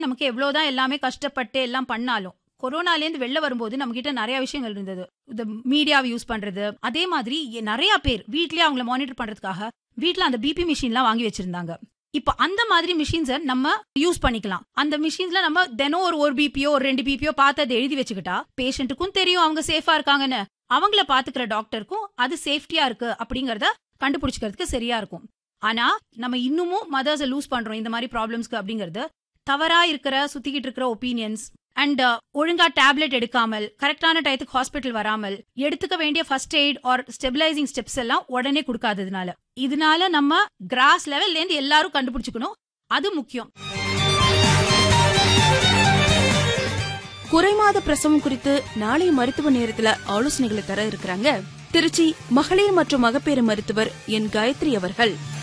நமக்கு எவ்வளவுதான் எல்லாமே கஷ்டப்பட்டு எல்லாம் பண்ணாலும் கொரோனால இருந்து வெளில வரும்போது நம்ம கிட்ட நிறைய விஷயங்கள் இருந்தது இந்த மீடியாவை யூஸ் பண்றது அதே மாதிரி எ- நிறைய பேர் வீட்லயே அவங்கள மானிட்டர் பண்றதுக்காக வீட்ல அந்த பிபி மிஷின்லாம் வாங்கி வச்சிருந்தாங்க இப்ப அந்த மாதிரி மிஷின்ஸை நம்ம யூஸ் பண்ணிக்கலாம் அந்த மிஷின்ஸ்ல நம்ம தினம் ஒரு ஒரு பிபியோ ஒரு ரெண்டு பிபியோ பார்த்து அதை எழுதி வச்சுக்கிட்டா பேஷண்ட்டுக்கும் தெரியும் அவங்க சேஃபா இருக்காங்கன்னு அவங்கள பாத்துக்கிற டாக்டருக்கும் அது சேஃப்டியா இருக்கு அப்படிங்கறத கண்டுபிடிச்சிக்கிறதுக்கு சரியா இருக்கும் ஆனா நம்ம இன்னமும் மதர்ஸை லூஸ் பண்றோம் இந்த மாதிரி ப்ராப்ளம்ஸ்க்கு அப்படிங்கறது தவறா இருக்கிற சுத்திக்கிட்டு இருக்கிற ஒப்பீனியன்ஸ் அண்ட் ஒழுங்கா டேப்லெட் எடுக்காமல் கரெக்டான டயத்துக்கு ஹாஸ்பிட்டல் வராமல் எடுத்துக்க வேண்டிய first aid or stabilising steps எல்லாம் உடனே கொடுக்காததுனால இதனால நம்ம கிராஸ் லெவல்ல இருந்து எல்லாரும் கண்டுபிடிச்சுக்கணும் அது முக்கியம் குறைமாத பிரசவம் குறித்து நாளை மருத்துவ நேரத்துல ஆலோசனைகளை தர இருக்கிறாங்க திருச்சி மகளிர் மற்றும் மகப்பேறு மருத்துவர் என் காயத்ரி அவர்கள்